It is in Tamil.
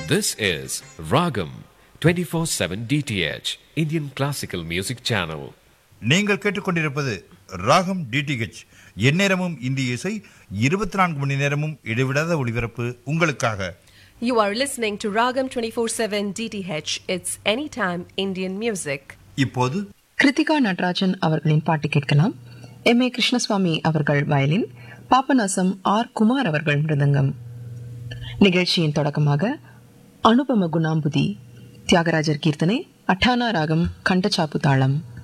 This is Ragam 24/7 DTH Indian Classical Music Channel. நீங்கள் கேட்டுக்கொண்டிருப்பது ராகம் டிடிஹெச் எந்நேரமும் இந்திய இசை இருபத்தி நான்கு மணி நேரமும் இடைவிடாத ஒளிபரப்பு உங்களுக்காக You are listening to Ragam 24/7 DTH. It's anytime Indian music. இப்போது கிருத்திகா நடராஜன் அவர்களின் பாட்டு கேட்கலாம் எம் ஏ கிருஷ்ணசுவாமி அவர்கள் வயலின் பாபநாசம் ஆர் குமார் அவர்கள் மிருதங்கம் நிகழ்ச்சியின் தொடக்கமாக அனுபம குணாம்புதி தியாகராஜர் கீர்த்தனை அட்டானா ராகம் கண்டச்சாப்பு தாளம்